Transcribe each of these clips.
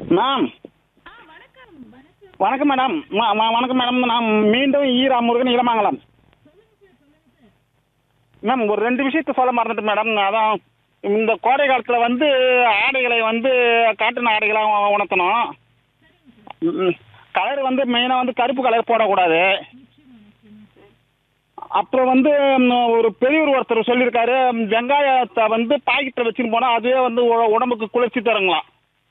Ma'am வணக்கம் madam வ- வ- வணக்கம் மேடம் நான் மீண்டும் ஈரா முருகன் இளமாங்கலம் மேம் ஒரு ரெண்டு விஷயத்த சொல்ல மறந்துட்டேன் மேடம் அதான் இந்த கோடை காலத்தில் வந்து ஆடைகளை வந்து காட்டன் ஆடைகளாக உணர்த்தணும் கலர் வந்து மெயினாக வந்து கருப்பு கலர் போடக்கூடாது அப்புறம் வந்து ம், ஒரு பெரியவர் ஒருத்தர் சொல்லியிருக்காரு ம், வெங்காயத்தை வந்து பாக்கெட்டில் வச்சுன்னு போனால் அதுவே வந்து உ- உடம்புக்கு குளிர்ச்சி தருங்களாம்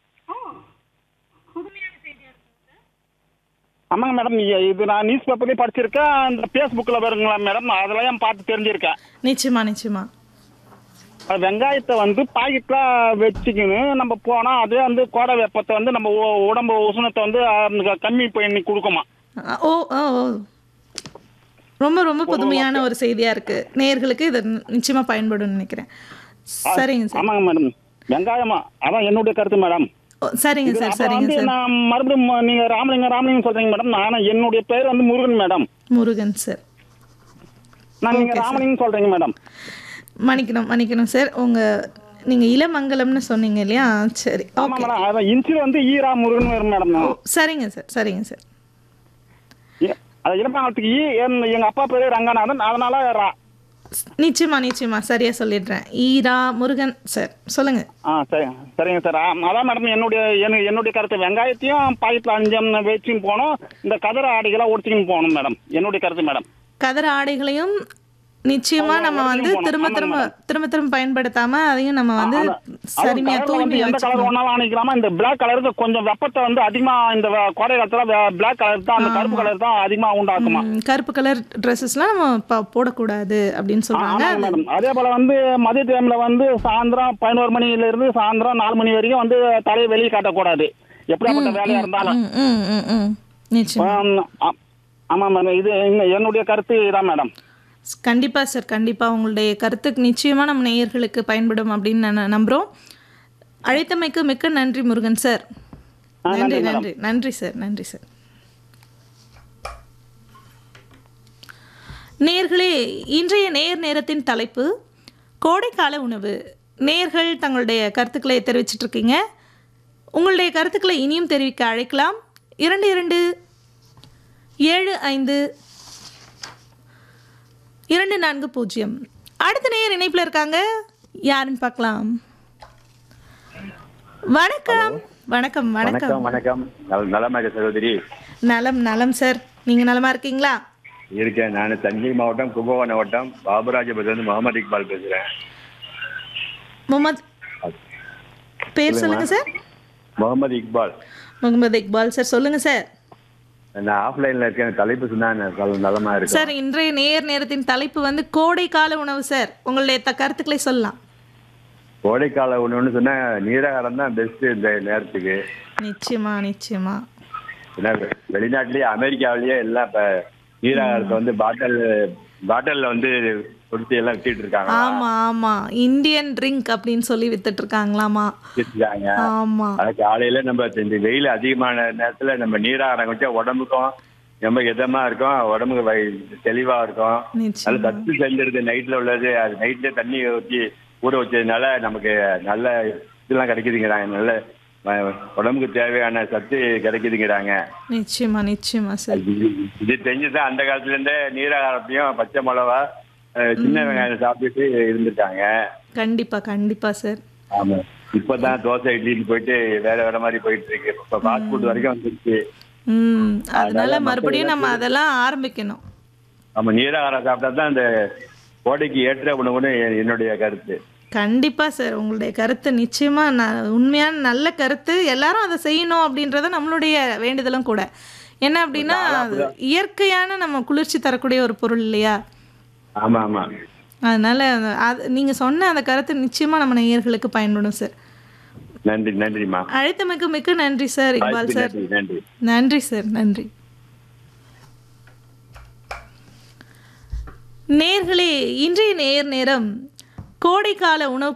ஆமாங்க மேடம் இ- இது நான் நியூஸ் பேப்பர்லேயே படிச்சிருக்கேன் இந்த ஃபேஸ்புக்கில் வருங்களா மேடம் அதெல்லாம் பார்த்து தெரிஞ்சிருக்கேன் நிச்சயமா நிச்சயமா அது வெங்காயத்தை வந்து பாக்கெட்டில் வச்சுக்கின்னு நம்ம போனால் அதே வந்து கோடை வெப்பத்தை வந்து நம்ம உ- உடம்பு உஷ்ணத்தை வந்து அஹ், கம்மி பண்ணி கொடுக்குமா அ, ஓ ஓ ஓ ரொம்ப ரொம்ப புதுமையான ஒரு செய்தியா இருக்கு நேயர்களுக்கு இது நிச்சயமா பயன்படும் நினைக்கிறேன் சரிங்க சார் ஆமாங்க மேடம் வெங்காயமா அதான் என்னுடைய கருத்து மேடம் ஓ, சரிங்க சார் அப்ப சரிங்க வந்து சார் நான் மறுபடியும் ம- நீங்க ராமலிங்கம் ராமலிங்கம் சொல்றீங்க மேடம் நான் என்னுடைய பேர் வந்து முருகன் மேடம் முருகன் சார் நான் நீங்க ராமலிங்கம் சொல்றீங்க மேடம் மன்னிக்கணும் மன்னிக்கணும் சார் உங்க நீங்க இளமங்கலம்னு சொன்னீங்க இல்லையா சரி ஆமா ஓகே மேடம் அதான் இன்சில் வந்து ஈரா முருகன் வரும் மேடம் சரிங்க சார் சரிங்க சார் இ- அது இளமாங்கலத்துக்கு ஈ என்- எங்க அப்பா பேரு ரங்கநாதன் அதனால ரா நிச்சயமா நிச்சயமா சரியா சொல்லிடுறேன் ஈரா முருகன் சார் சொல்லுங்க ஆ சரி சரிங்க சார் ஆ, அதான் மேடம் என்னுடைய என்னு- என்னுடைய கருத்து வெங்காயத்தையும் பாக்கெட்டில் அஞ்சம் வச்சுன்னு போகணும் இந்த கதற ஆடைகளை உடச்சிக்கின்னு போகணும் மேடம் என்னுடைய கருத்து மேடம் கதர் ஆடைகளையும் நிச்சயமா நம்ம வந்து போகணும். திரும்ப ஆமாங்க திரும்ப திரும்ப திரும்ப பயன்படுத்தாம அதையும் நம்ம வந்து சரிமையா கலர்ல வந்து தூய்மையா எந்த கலர் வச்சுக்கணும் ஒன்னாலும் அணிக்கலாமா இந்த பிளாக் கலருக்கு கொஞ்சம் வெப்பத்தை வந்து அதிகமா இந்த வ- கோடை காலத்துல பிளாக் கலர் தான் அந்த கருப்பு கலர் தான் அதிகமா உண்டாக்குமா ம், கருப்பு கலர் ட்ரெஸ்ஸஸ்லாம் நம்ம ப- போடக்கூடாது அப்படின்னு சொல்றாங்க ஆமாங்க மேடம் அதே போல வந்து மதிய டைம்ல வந்து சாயந்தரம் பதினோரு மணில இருந்து சாயந்தரம் நாலு மணி வரைக்கும் வந்து தலையை வெளியே காட்டக்கூடாது எப்படியாப்பட்ட வேலையா இருந்தாலும் ம், ம், ம், ம். நிச்சயமா ஆம், ஆ- ஆமா மேடம் இது இந்த- என்னுடைய கருத்து இதான் மேடம் கண்டிப்பா சார் கண்டிப்பா உங்களுடைய கருத்துக்கு நிச்சயமா நம்ம நேயர்களுக்கு பயன்படும் அப்படின்னு நான் நம்புறோம் அழைத்தமைக்கு மிக்க நன்றி முருகன் சார் ஆ, நன்றி நன்றி, நன்றி நன்றி சார் நன்றி சார் நேர்களே இன்றைய நேர் நேரத்தின் தலைப்பு கோடைக்கால உணவு நேர்கள் தங்களுடைய கருத்துக்களை தெரிவிச்சிட்டு இருக்கீங்க உங்களுடைய கருத்துக்களை இனியும் தெரிவிக்க அழைக்கலாம் இரண்டு இரண்டு ஏழு ஐந்து இரண்டு நான்கு பூஜ்ஜியம் அடுத்த நேயர் இணைப்பில் இருக்காங்க யாருன்னு பார்க்கலாம் வணக்கம் வணக்கம் வணக்கம் வணக்கம் வணக்கம் நல- நலமா இருக்க சகோதரி நலம் நலம் சார் நீங்க நலமா இருக்கீங்களா இருக்கேன் நான் தஞ்சை மாவட்டம் கும்பகோணம் மாவட்டம் பாபுராஜபுரத்துலேருந்து முகமது இக்பால் பேசுறேன் முகமது பேர் சொல்லுங்க சார் முகமது இக்பால் முகமது இக்பால் சார் சொல்லுங்க சார் நான் ஆஃப்லைன்ல இருக்கேன் தலைப்பு சொன்னா நான் நல- நலமா இருக்கேன் சார் இன்றைய நேர் நேரத்தின் தலைப்பு வந்து கோடைக்கால உணவு சார் உங்களுடைய த கருத்துக்களை சொல்லலாம் கோடைக்கால ஒண்ணுன்னு சொன்னா நீராகாரம் தான் பெஸ்ட் இந்த நேரத்துக்கு நிச்சயமா நிச்சயமா ஏன்னா வெ- வெளிநாட்டுலயே அமெரிக்காவிலயே எல்லாம் இப்ப நீராகாரத்தை வந்து பாட்டில் பாட்டில்ல வந்து கொடுத்து எல்லாம் வித்துட்டு இருக்காங்க ஆமா ஆமா இந்தியன் ட்ரிங்க் அப்படின்னு சொல்லி வித்துட்டு இருக்காங்களாமா வித்துட்டு ஆமா அது காலையில நம்ம இந்த வெயில் அதிகமான நேரத்துல நம்ம நீராகாரம் குடிச்சா உடம்புக்கும் ரொம்ப இதமா இருக்கும் உடம்புக்கு வை- தெளிவா இருக்கும் நல்ல நிச்சயமா சத்து செஞ்சிருது நைட்ல உள்ளது அது நைட்ல தண்ணி ஊற்றி ஊற வச்சதுனால நமக்கு நல்ல இதெல்லாம் கிடைக்குதுங்கிறாங்க நல்ல அஹ், உடம்புக்கு தேவையான சத்து கிடைக்குதுங்கிறாங்க நிச்சயமா நிச்சயமா சார் இது இது தெரிஞ்சுதான் அந்த காலத்துல இருந்தே நீராகாரத்தையும் பச்சை மிளகா அஹ், சின்ன வெங்காயம் சாப்பிட்டுட்டு இருந்திருக்காங்க கண்டிப்பா கண்டிப்பா சார் ஆமா இப்பதான் தோசை இட்லின்னு போயிட்டு வேற வேற மாதிரி போயிட்டு இருக்கு இப்ப ஃபாஸ்ட் ஃபுட் வரைக்கும் வந்துருச்சு ம் அதனால மக்கள் மறுபடியும் நம்ம அதெல்லாம் ஆரம்பிக்கணும் நம்ம நீராகாரம் சாப்பிட்டா தான் அந்த கோடைக்கு ஏற்ற உணவுன்னு எ- என்னுடைய கருத்து கண்டிப்பா சார் உங்களுடைய கருத்து நிச்சயமா ந- உண்மையான நல்ல கருத்து எல்லாரும் அதை செய்யணும் அப்படின்றத நம்மளுடைய வேண்டுதலும் கூட என்ன அப்படின்னா அது இயற்கையான நம்ம குளிர்ச்சி தரக்கூடிய ஒரு பொருள் இல்லையா ஆமா ஆமா அதனால அது நீங்க சொன்ன அந்த கருத்து நிச்சயமா நம்ம நேயர்களுக்கு பயன்படும் சார் நன்றி நன்றிம்மா அழைத்தமைக்கு மிக்க நன்றி சார் இக்பால் வாய்ப்புக்கு சார் நன்றி நன்றி நன்றி சார் நன்றி நேர்களே இன்றைய நேர் நேரம் கோடைக்கால உணவு